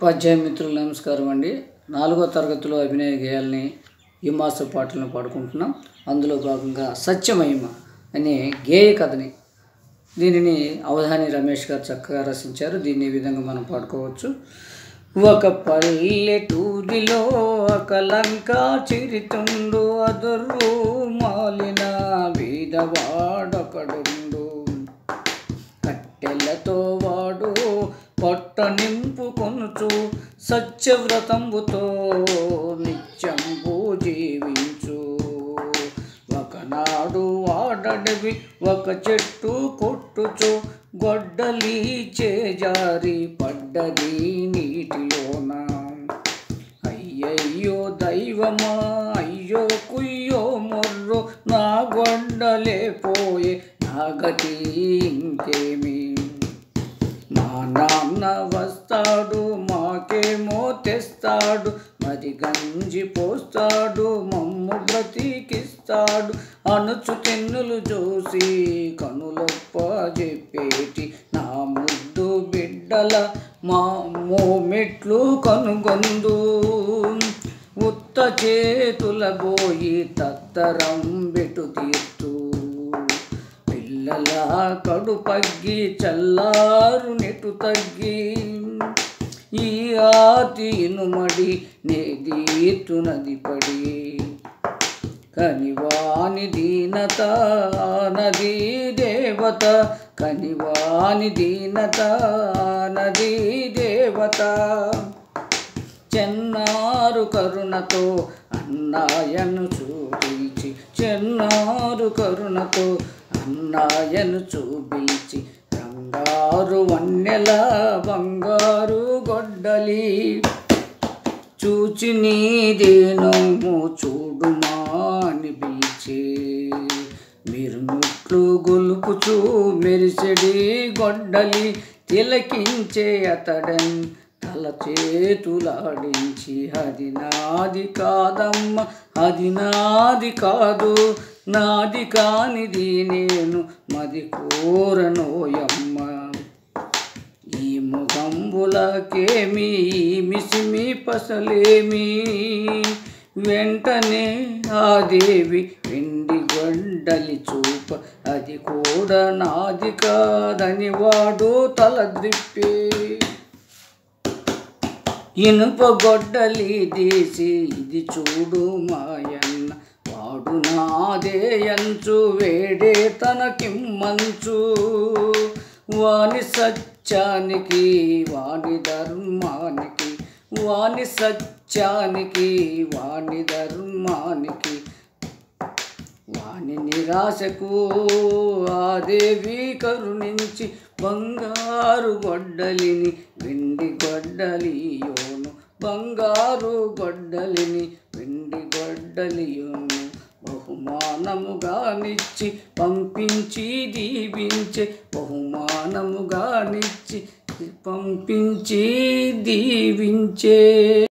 ఉపాధ్యాయ మిత్రులు నమస్కారం అండి నాలుగో తరగతిలో అభినయ గేయాలని ఈ మాస పాటలను పాడుకుంటున్నాం అందులో భాగంగా సత్యమహిమ అనే గేయ కథని దీనిని అవధాని రమేష్ గారు చక్కగా రచించారు దీన్ని ఈ విధంగా మనం పాడుకోవచ్చు ఒక పల్లెటూరిలో ఒక లంక చిరితుండు అదురు మాలిన వీధవాడొకడుండు కట్టెలతో వాడు పొట్ట నింపుకొనుచు సత్యవ్రతంబుతో నిత్యంబు జీవించు ఒకనాడు వాడడవి ఒక చెట్టు కొట్టుచు గొడ్డలి చేజారి పడ్డది నీటిలోన అయ్యయ్యో దైవమా అయ్యో కుయ్యో మొర్రో నా గొడ్డలే పోయే నా గతి ఇంకేమి మా నాన్న వస్తాడు మాకేమో తెస్తాడు మరి గంజి పోస్తాడు మమ్ము బ్రతికిస్తాడు అనుచు తెన్నులు చూసి కనులొప్ప చెప్పేటి నా ముద్దు బిడ్డల మా మెట్లు కనుగొందు ఉత్త చేతుల పోయి తత్తరం బెటు తీర్తూ పిల్లల కడుపగ్గి చల్లారు నెటు తగ్గి ఈ ఆతి ఇనుమడి నేదీతునది పడి కనివాని దీనత నది దేవత కనివాని దీనత నది దేవత చెన్నారు కరుణతో అన్నాయను చూపించి చెన్నారు కరుణతో అన్నాయను చూపించి రంగారు వన్నెల బంగారు గొడ్డలి చూచి నీదేనోమో చూడుమా అని పిలిచే మీరు నుట్లు గొలుపుచూ మెరిసెడి గొడ్డలి తిలకించే అతడన్ తల చేతులాడించి అది నాది కాదమ్మ అది నాది కాదు నాది కానిది నేను మది కోరనోయమ్మ ఈ ముఖంబులకేమి ఈ మిసిమి పసలేమి వెంటనే ఆ దేవి వెండి గొడ్డలి చూప అది కూడా నాది కాదని వాడు తల ద్రిప్పి ఇనుప గొడ్డలి తీసి ఇది చూడు మాయన్న వాడు నాదే అంచు వేడే తనకిమ్మంచు వాని సత్యానికి వాని ధర్మానికి వాని సత్యానికి వాని ధర్మానికి వాని నిరాశకు ఆ దేవి కరుణించి బంగారు గొడ్డలిని వెండి గొడ్డలియోను బంగారు గొడ్డలిని వెండి గొడ్డలియోను బహుమానముగానిచ్చి పంపించి దీవించే బహుమానముగానిచ్చి పంపించి దీవించే